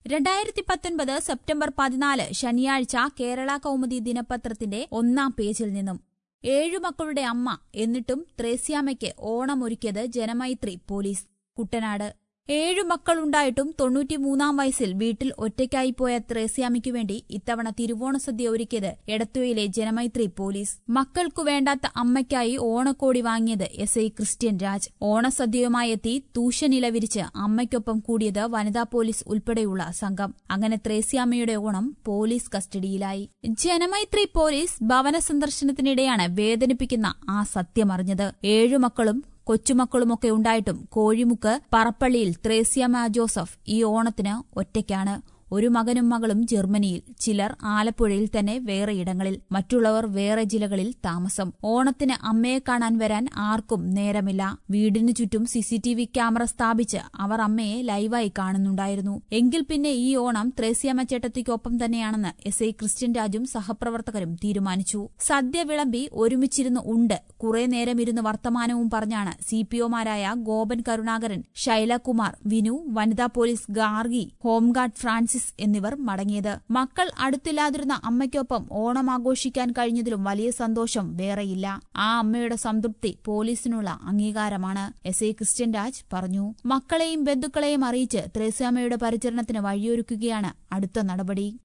രണ്ടായിരത്തി പത്തൊൻപത് സെപ്റ്റംബർ പതിനാല് ശനിയാഴ്ച കേരള കൗമുദി ദിനപത്രത്തിന്റെ ഒന്നാം പേജിൽ നിന്നും ഏഴു മക്കളുടെ അമ്മ എന്നിട്ടും ത്രേസ്യാമയ്ക്ക് ഓണമൊരുക്കിയത് ജനമൈത്രി പോലീസ് കുട്ടനാട് ഏഴു മക്കളുണ്ടായിട്ടും തൊണ്ണൂറ്റിമൂന്നാം വയസ്സിൽ വീട്ടിൽ ഒറ്റയ്ക്കായിപ്പോയ ത്രേസ്യാമയ്ക്കു വേണ്ടി ഇത്തവണ തിരുവോണ സദ്യ ഒരുക്കിയത് എടത്തുവയിലെ ജനമൈത്രി പോലീസ് മക്കൾക്കു വേണ്ടാത്ത അമ്മയ്ക്കായി ഓണക്കോടി വാങ്ങിയത് എസ് ഐ ക്രിസ്ത്യൻ രാജ് ഓണസദ്യയുമായി എത്തി തൂശനില വിരിച്ച് അമ്മയ്ക്കൊപ്പം കൂടിയത് വനിതാ പോലീസ് ഉൾപ്പെടെയുള്ള സംഘം അങ്ങനെ ത്രേസ്യാമ്മയുടെ ഓണം പോലീസ് കസ്റ്റഡിയിലായി ജനമൈത്രി പോലീസ് ഭവന സന്ദർശനത്തിനിടെയാണ് വേദനിപ്പിക്കുന്ന ആ സത്യമറിഞ്ഞത് ഏഴു മക്കളും കൊച്ചുമക്കളുമൊക്കെ ഉണ്ടായിട്ടും കോഴിമുക്ക് പറപ്പള്ളിയിൽ ത്രേസ്യാമ ജോസഫ് ഈ ഓണത്തിന് ഒറ്റയ്ക്കാണ് ഒരു മകനും മകളും ജർമ്മനിയിൽ ചിലർ ആലപ്പുഴയിൽ തന്നെ വേറെ ഇടങ്ങളിൽ മറ്റുള്ളവർ വേറെ ജില്ലകളിൽ താമസം ഓണത്തിന് അമ്മയെ കാണാൻ വരാൻ ആർക്കും നേരമില്ല വീടിനു ചുറ്റും സിസിടിവി ക്യാമറ സ്ഥാപിച്ച് അവർ അമ്മയെ ലൈവായി കാണുന്നുണ്ടായിരുന്നു എങ്കിൽ പിന്നെ ഈ ഓണം ത്രേസ്യാമ്മ ചേട്ടത്തിക്കൊപ്പം തന്നെയാണെന്ന് എസ് ഐ ക്രിസ്ത്യൻ രാജും സഹപ്രവർത്തകരും തീരുമാനിച്ചു സദ്യ വിളമ്പി ഒരുമിച്ചിരുന്ന് ഉണ്ട് കുറെ നേരം ഇരുന്ന് വർത്തമാനവും പറഞ്ഞാണ് സി പി ഒമാരായ ഗോപൻ കരുണാകരൻ ശൈലകുമാർ വിനു വനിതാ പോലീസ് ഗാർഗി ഹോംഗാർഡ് ഫ്രാൻസിസ് എന്നിവർ മടങ്ങിയത് മക്കൾ അടുത്തില്ലാതിരുന്ന അമ്മയ്ക്കൊപ്പം ഓണം ആഘോഷിക്കാൻ കഴിഞ്ഞതിലും വലിയ സന്തോഷം വേറെയില്ല ആ അമ്മയുടെ സംതൃപ്തി പോലീസിനുള്ള അംഗീകാരമാണ് എസ് ഐ ക്രിസ്ത്യൻ രാജ് പറഞ്ഞു മക്കളെയും ബന്ധുക്കളെയും അറിയിച്ച് ത്രേസ്യാമ്മയുടെ പരിചരണത്തിന് വഴിയൊരുക്കുകയാണ് അടുത്ത നടപടി